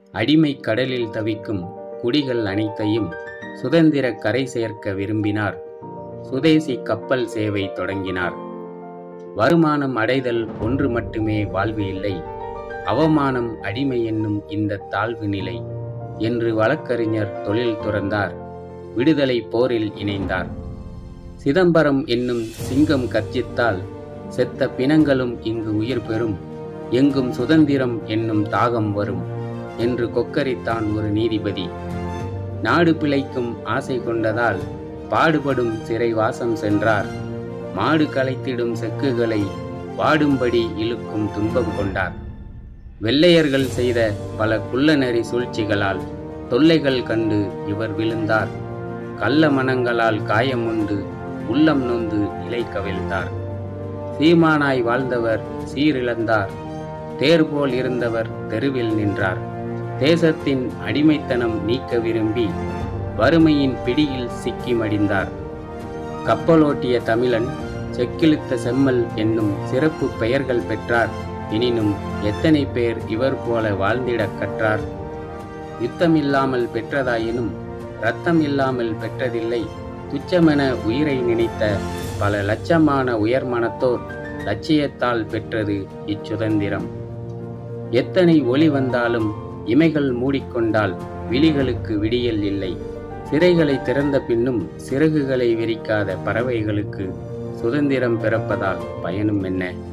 அடிமை கடலில் தவிக்கும் குடிகள் அனைத்தையும் சுதந்திர கரை சேர்க்க விரும்பினார் சுதேசி கப்பல் சேவை தொடங்கினார் வருமானம் அடைதல் ஒன்று மட்டுமே வாழ்வு இல்லை அவமானம் அடிமை என்னும் இந்த தாழ்வு நிலை என்று வழக்கறிஞர் தொழில் துறந்தார் விடுதலை போரில் இணைந்தார் சிதம்பரம் என்னும் சிங்கம் கர்ஜித்தால் செத்த பிணங்களும் இங்கு உயிர் பெறும் எங்கும் சுதந்திரம் என்னும் தாகம் வரும் என்று கொக்கரித்தான் ஒரு நீதிபதி நாடு பிழைக்கும் ஆசை கொண்டதால் பாடுபடும் சிறை வாசம் சென்றார் மாடு களைத்திடும் செக்குகளை வாடும்படி இழுக்கும் துன்பம் கொண்டார் வெள்ளையர்கள் செய்த பல குள்ளநெறி சூழ்ச்சிகளால் தொல்லைகள் கண்டு இவர் விழுந்தார் கள்ள மனங்களால் காயமுண்டு உள்ளம் நொந்து இலை கவிழ்ந்தார் சீமானாய் வாழ்ந்தவர் சீரிழந்தார் தேர் போல் இருந்தவர் தெருவில் நின்றார் தேசத்தின் அடிமைத்தனம் நீக்க விரும்பி வறுமையின் பிடியில் சிக்கி மடிந்தார் கப்பலோட்டிய தமிழன் செக்கிழுத்த செம்மல் என்னும் சிறப்பு பெயர்கள் பெற்றார் எனினும் எத்தனை பேர் இவர் போல வாழ்ந்திடக் கற்றார் யுத்தமில்லாமல் பெற்றதாயினும் இரத்தம் இல்லாமல் பெற்றதில்லை துச்சமென உயிரை நினைத்த பல லட்சமான உயர்மனத்தோர் லட்சியத்தால் பெற்றது இச்சுதந்திரம் எத்தனை ஒளி வந்தாலும் இமைகள் மூடிக்கொண்டால் விழிகளுக்கு விடியல் இல்லை சிறைகளை திறந்த பின்னும் சிறகுகளை விரிக்காத பறவைகளுக்கு சுதந்திரம் பிறப்பதால் பயனும் என்ன